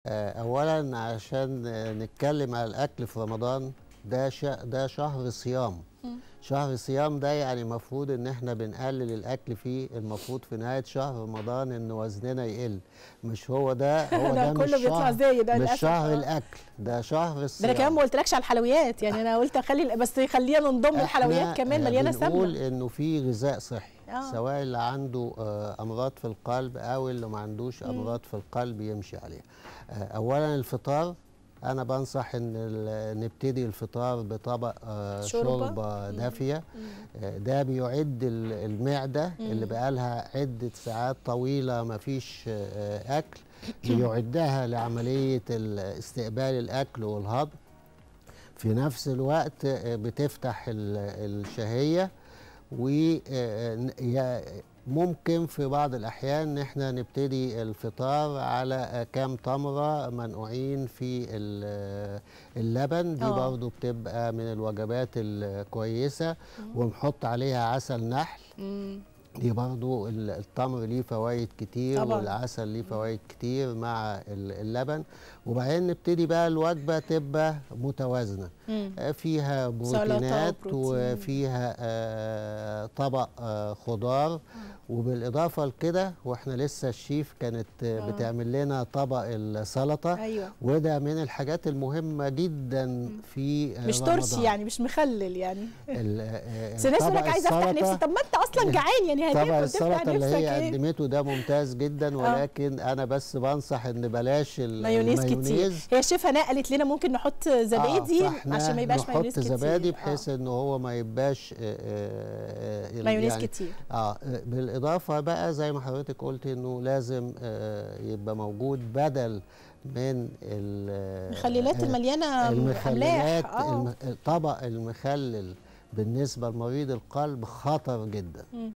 آه، اولا عشان آه، نتكلم على الاكل في رمضان ده ش... ده شهر صيام مم. شهر صيام ده يعني المفروض ان احنا بنقلل الاكل فيه المفروض في نهايه شهر رمضان ان وزننا يقل مش هو ده هو ده ده كله مش بيطلع شهر زي ده مش للأسف. شهر آه. الاكل ده شهر ده الصيام انا كمان ما قلتلكش على الحلويات يعني انا قلت اخلي بس خلينا نضم الحلويات إحنا، كمان آه، مليانه بنقول سمنه انه في غذاء صحي آه. سواء اللي عنده آه، امراض في القلب او اللي ما عندوش امراض في القلب يمشي عليها آه، اولا الفطار انا بنصح ان ال- نبتدي الفطار بطبق آه، شوربة. شوربه دافيه آه، ده بيعد ال- المعده اللي بقالها عده ساعات طويله ما فيش آه، اكل بيعدها لعمليه ال- استقبال الاكل والهضم في نفس الوقت آه، بتفتح ال- الشهية وممكن في بعض الأحيان إن احنا نبتدي الفطار على آه، كام تمرة منقوعين في ال- اللبن دي آه. برضو بتبقى من الوجبات الكويسة ونحط عليها عسل نحل مم. دي برضو ال- التمر ليه فوائد كتير طبعاً. والعسل ليه فوائد كتير مع ال- اللبن وبعدين نبتدي بقى الوجبة تبقى متوازنة مم. آه، فيها سلطة بروتينات وبروتين. وفيها آه، طبق آه، خضار وبالإضافة لكده واحنا لسه الشيف كانت آه، آه. بتعمل لنا طبق السلطة ايوه وده من الحاجات المهمة جدا في آه، مش ترشي رمضان. يعني مش مخلل يعني ال- آه، بس الناس يقول طبق لك عايزه افتح السلطة نفسي طب ما انت اصلا جعان يعني طبق هتاكل تفتح السلطه اللي نفسك هي ايه قدمته ده ممتاز جدا ولكن انا بس بنصح ان بلاش ال- مايونيز كتير المايونيز هي الشيف هناء قالت لنا ممكن نحط زبادي فإحنا عشان ما يبقاش نحط مايونيز كتير زبادي بحيث آه. ان هو ما يبقاش آه، آه، آه، مايونيز يعني كتير اه بالاضافه بقى زي ما حضرتك قلت انه لازم آه، يبقى موجود بدل من ال- المخللات آه، المليانه املاح المخللات اه الم- طبق المخلل بالنسبه لمريض القلب خطر جدا مم.